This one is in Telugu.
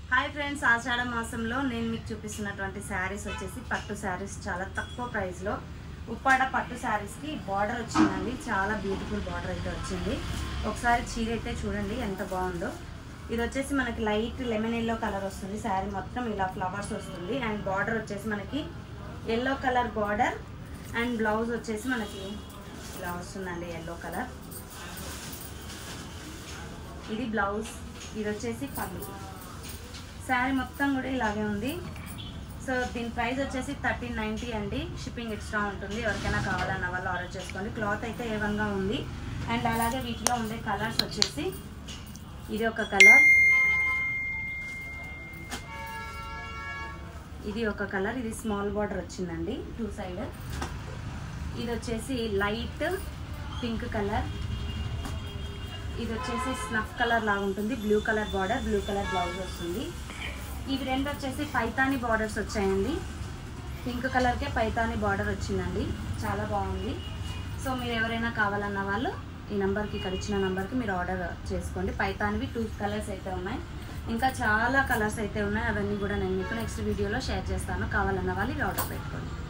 హాయ్ ఫ్రెండ్స్ ఆషాఢ మాసంలో నేను మీకు చూపిస్తున్నటువంటి శారీస్ వచ్చేసి పట్టు శారీస్ చాలా తక్కువ ప్రైస్లో ఉప్పాడ పట్టు శారీస్కి బార్డర్ వచ్చిందండి చాలా బ్యూటిఫుల్ బార్డర్ అయితే వచ్చింది ఒకసారి చీర అయితే చూడండి ఎంత బాగుందో ఇది వచ్చేసి మనకి లైట్ లెమన్ ఎల్లో కలర్ వస్తుంది శారీ మొత్తం ఇలా ఫ్లవర్స్ వస్తుంది అండ్ బార్డర్ వచ్చేసి మనకి yellow colour border and blouse వచ్చేసి మనకి ఇలా వస్తుందండి ఎల్లో కలర్ ఇది బ్లౌజ్ ఇది వచ్చేసి పళ్ళు శారీ మొత్తం కూడా ఇలాగే ఉంది సో దీని ప్రైస్ వచ్చేసి థర్టీన్ నైంటీ అండి షిప్పింగ్ ఎక్స్ట్రా ఉంటుంది ఎవరికైనా కావాలన్న వాళ్ళు ఆర్డర్ చేసుకోండి క్లాత్ అయితే ఏవంగా ఉంది అండ్ అలాగే వీటిలో ఉండే కలర్స్ వచ్చేసి ఇది ఒక కలర్ ఇది ఒక కలర్ ఇది స్మాల్ బార్డర్ వచ్చిందండి టూ సైడ్ ఇది వచ్చేసి లైట్ పింక్ కలర్ ఇది వచ్చేసి స్నఫ్ కలర్ లాగా ఉంటుంది blue colour border blue colour blouse వస్తుంది ఇవి రెండు వచ్చేసి పైతాని బార్డర్స్ వచ్చాయండి పింక్ కలర్కే పైతాని బార్డర్ వచ్చిందండి చాలా బాగుంది సో మీరు ఎవరైనా కావాలన్న వాళ్ళు ఈ నెంబర్కి ఇక్కడ ఇచ్చిన నెంబర్కి మీరు ఆర్డర్ చేసుకోండి పైతానివి టూ కలర్స్ అయితే ఉన్నాయి ఇంకా చాలా కలర్స్ అయితే ఉన్నాయి అవన్నీ కూడా నేను మీకు నెక్స్ట్ వీడియోలో షేర్ చేస్తాను కావాలన్న వాళ్ళు ఇవి ఆర్డర్ పెట్టుకోండి